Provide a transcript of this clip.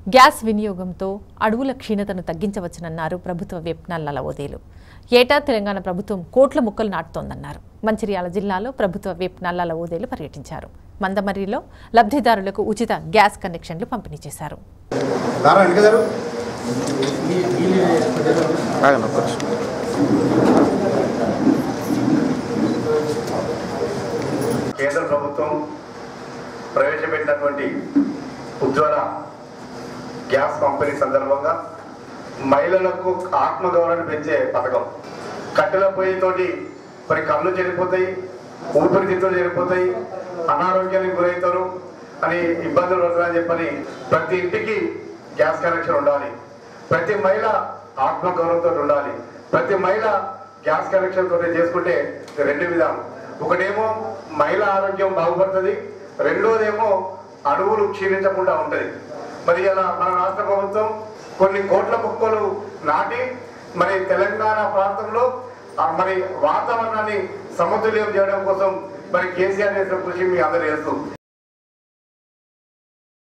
Gas వినియోగంతో అడవుల క్షీణతను తగ్గించవచ్చునన్నారు ప్రభుత్వ విప్ నల్లల ఓదేలు ఏటా తెలంగాణ ప్రభుత్వం కోట్ల మొక్కలు నాటుతోందన్నారు మంచిర్యాల జిల్లాలో ప్రభుత్వ విప్ నల్లల ఓదేలు పర్యటించారు మందమర్రిలో లబ్ధిదారులకు ఉచిత గ్యాస్ కనెక్షన్లు పంపిణీ చేశారు నారాయణ గారు ఆగండి ఒక్క నిమిషం. కేంద్ర ప్రభుత్వం ప్రవేశపెట్టినటువంటి ఉజ్వల గ్యాస్ పంపిణీ సందర్భంగా మహిళలకు ఆత్మగౌరవాన్ని పెంచే పథకం కట్టెల పొయ్యితోటి మరి కళ్ళు చెడిపోతాయి ఊపిరితిత్తులు చెడిపోతాయి అనారోగ్యానికి గురవుతారు అని ఇబ్బందులు పడుతుందని చెప్పని ప్రతి ఇంటికి గ్యాస్ కనెక్షన్ ఉండాలి ప్రతి మహిళ ఆత్మగౌరవంతో ఉండాలి ప్రతి మహిళ గ్యాస్ కనెక్షన్ తోటి చేసుకుంటే రెండు విధాలు ఒకటేమో మహిళ ఆరోగ్యం బాగుపడుతుంది రెండోదేమో అడవులు క్షీణించకుండా ఉంటది మరి ఇలా మన రాష్ట్ర ప్రభుత్వం కొన్ని కోట్ల మొక్కలు నాటి మరి తెలంగాణ ప్రాంతంలో ఆ మరి వాతావరణాన్ని సమతుల్యం చేయడం కోసం మరి కేసీఆర్ చేసిన కృషి మీ అందరూ చేస్తూ